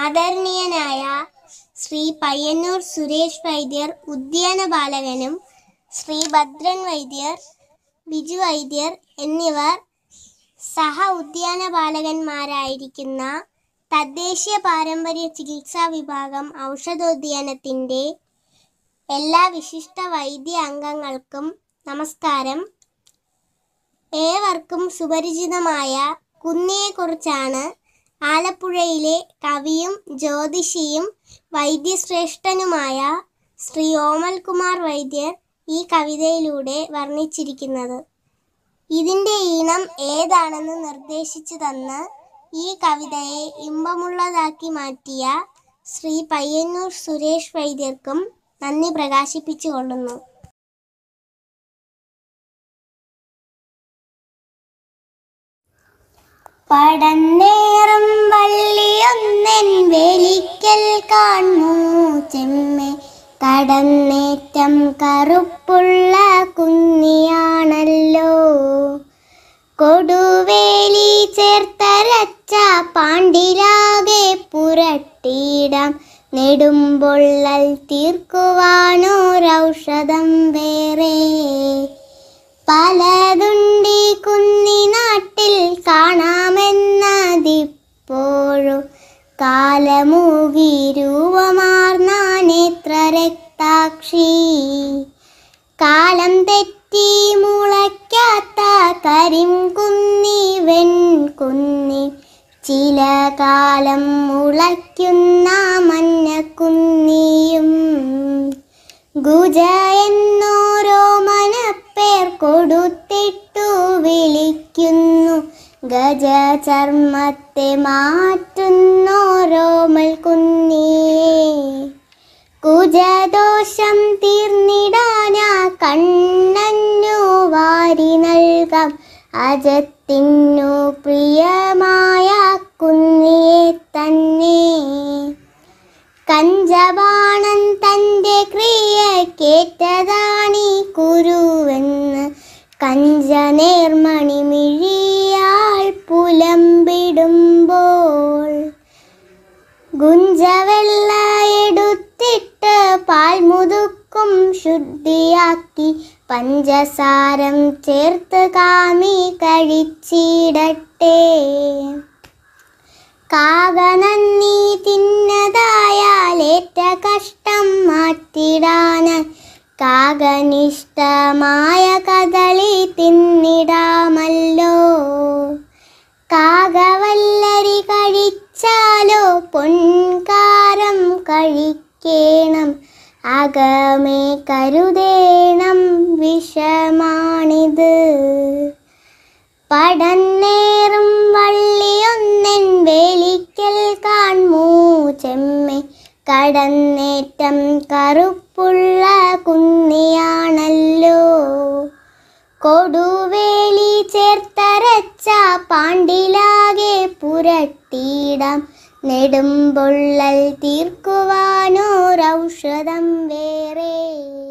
ആദരണീയനായ ശ്രീ പയ്യന്നൂർ സുരേഷ് വൈദ്യർ ഉദ്യാന ബാലകനും ശ്രീ ഭദ്രൻ വൈദ്യർ ബിജു വൈദ്യർ എന്നിവർ സഹ ഉദ്യാന ബാലകന്മാരായിരിക്കുന്ന തദ്ദേശീയ പാരമ്പര്യ ചികിത്സാ വിഭാഗം ഔഷധോദ്യാനത്തിൻ്റെ എല്ലാ വിശിഷ്ട വൈദ്യ അംഗങ്ങൾക്കും നമസ്കാരം ഏവർക്കും സുപരിചിതമായ കുന്നിയെക്കുറിച്ചാണ് ആലപ്പുഴയിലെ കവിയും ജ്യോതിഷിയും വൈദ്യശ്രേഷ്ഠനുമായ ശ്രീ ഓമൽകുമാർ വൈദ്യർ ഈ കവിതയിലൂടെ വർണ്ണിച്ചിരിക്കുന്നത് ഇതിൻ്റെ ഈണം ഏതാണെന്ന് നിർദ്ദേശിച്ചു തന്ന് ഈ കവിതയെ ഇമ്പമുള്ളതാക്കി മാറ്റിയ ശ്രീ പയ്യന്നൂർ സുരേഷ് വൈദ്യർക്കും നന്ദി പ്രകാശിപ്പിച്ചുകൊള്ളുന്നു പടന്നേറും വള്ളിയൊന്നെൻ വേലിക്കൽ കാണൂ ചെമ്മെ കടന്നേറ്റം കറുപ്പുള്ള കുന്നിയാണല്ലോ കൊടുവേലി ചേർത്തരച്ച പാണ്ടിലാകെ പുരട്ടിയിടാം നെടുമ്പൊള്ളൽ തീർക്കുവാനോരൗഷധം വേറെ പലതുണ്ടി കുന്നി നാട്ടിൽ കാണാമെന്നതിപ്പോഴും കാലമൂകി രൂപമാർന്നാനേത്ര രക്താക്ഷി കാലം തെറ്റി മുളയ്ക്കാത്ത കരിംകുന്നി വെൺകുന്നി ചില കാലം മുളയ്ക്കുന്ന മഞ്ഞക്കുന്നിയും ഗുജ എന്നോരോ മനപ്പേർ കൊടുത്തിട്ടു വിളിക്കുന്നു ഗജ ചർമ്മത്തെ മാറ്റുന്നോരോമൽ കുന്നിയേ കുജദോഷം തീർന്നിടാനാ കണ്ണഞ്ഞു വാരി നൽകാം അജത്തിനു പ്രിയമായ കുന്നിയെ തന്നെ കഞ്ചബാണൻ തൻ്റെ ക്രിയ കേട്ടതാണി കുരുവെന്ന് കഞ്ച നേർമണി മിഴിയാൾ പുലമ്പിടുമ്പോൾ ഗുഞ്ചവെള്ള എടുത്തിട്ട് പാൽ മുതുക്കും ശുദ്ധിയാക്കി പഞ്ചസാരം ചേർത്ത് കാമി കഴിച്ചിടട്ടെ കാകനന്നി തിന്നതായാലേറ്റ കഷ്ടം മാറ്റിടാനായി കാകനിഷ്ടമായ കദളി തിന്നിടാമല്ലോ കാകവല്ലരി കഴിച്ചാലോ പൊൻകാരം കഴിക്കേണം അകമേ കരുതേണം വിഷമാണിത് പടന്നേറും വള്ളിയൊന്നെൻ വേലിക്കൽ കാൺമൂ ചെമ്മെ കടന്നേറ്റം കറുപ്പുള്ള കുന്നിയാണല്ലോ കൊടുവേലി ചേർത്തരച്ച പാണ്ടിലാകെ പുരട്ടിയിടാം നെടുമ്പൊള്ളൽ തീർക്കുവാനോരൗഷധം വേറെ